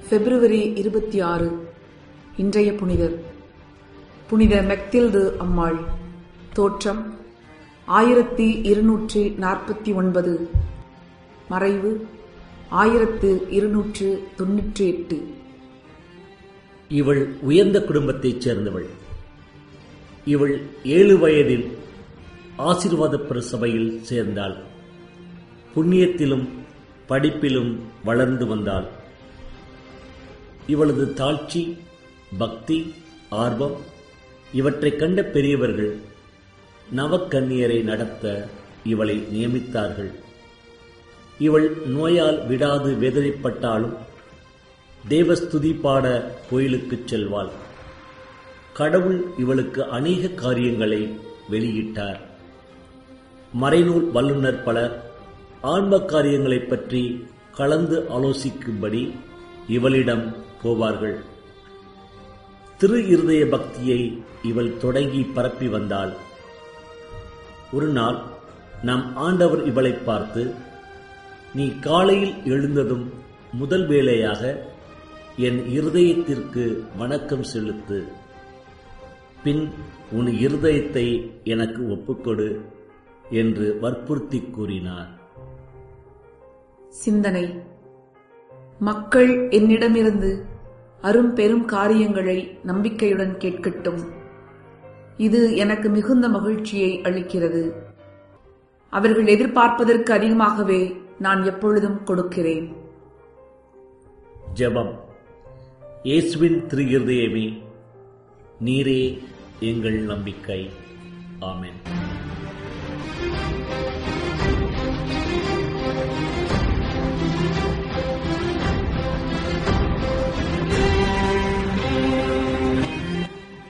பிப்ரவரி இருபத்தி ஆறு இன்றைய புனிதர் புனித மெக்தில்து அம்மாள் தோற்றம் ஆயிரத்தி இருநூற்றி நாற்பத்தி ஒன்பது மறைவு ஆயிரத்து இருநூற்று தொன்னூற்றி எட்டு இவள் உயர்ந்த குடும்பத்தைச் சேர்ந்தவள் இவள் ஏழு வயதில் ஆசீர்வாத பிரசபையில் சேர்ந்தாள் புண்ணியத்திலும் படிப்பிலும் வளர்ந்து வந்தாள் இவளது தாழ்ச்சி பக்தி ஆர்வம் இவற்றைக் கண்ட பெரியவர்கள் நவக்கன்னியரை நடத்த இவளை நியமித்தார்கள் இவள் நோயால் விடாது வேதனைப்பட்டாலும் தேவஸ்துதி பாட கோயிலுக்குச் செல்வாள் கடவுள் இவளுக்கு அநேக காரியங்களை வெளியிட்டார் மறைநூல் வல்லுநர் பலர் ஆன்ம காரியங்களைப் பற்றி கலந்து ஆலோசிக்கும்படி இவளிடம் போவார்கள் திரு இருதய பக்தியை இவள் தொடங்கி பரப்பி வந்தாள் ஒரு நாள் நம் ஆண்டவர் இவளை பார்த்து நீ காலையில் எழுந்ததும் முதல் வேளையாக என் இருதயத்திற்கு வணக்கம் செலுத்து பின் உன் இருதயத்தை எனக்கு ஒப்புக்கொடு என்று வற்புறுத்தி கூறினார் சிந்தனை மக்கள் என்னிடமிருந்து அரும் பெரும் காரியங்களை நம்பிக்கையுடன் கேட்கட்டும் இது எனக்கு மிகுந்த மகிழ்ச்சியை அளிக்கிறது அவர்கள் எதிர்பார்ப்பதற்கு அதிகமாகவே நான் எப்பொழுதும் கொடுக்கிறேன் ஜெபம் இயேசுவின் திரு இருதயமே நீரே எங்கள் நம்பிக்கை ஆமென்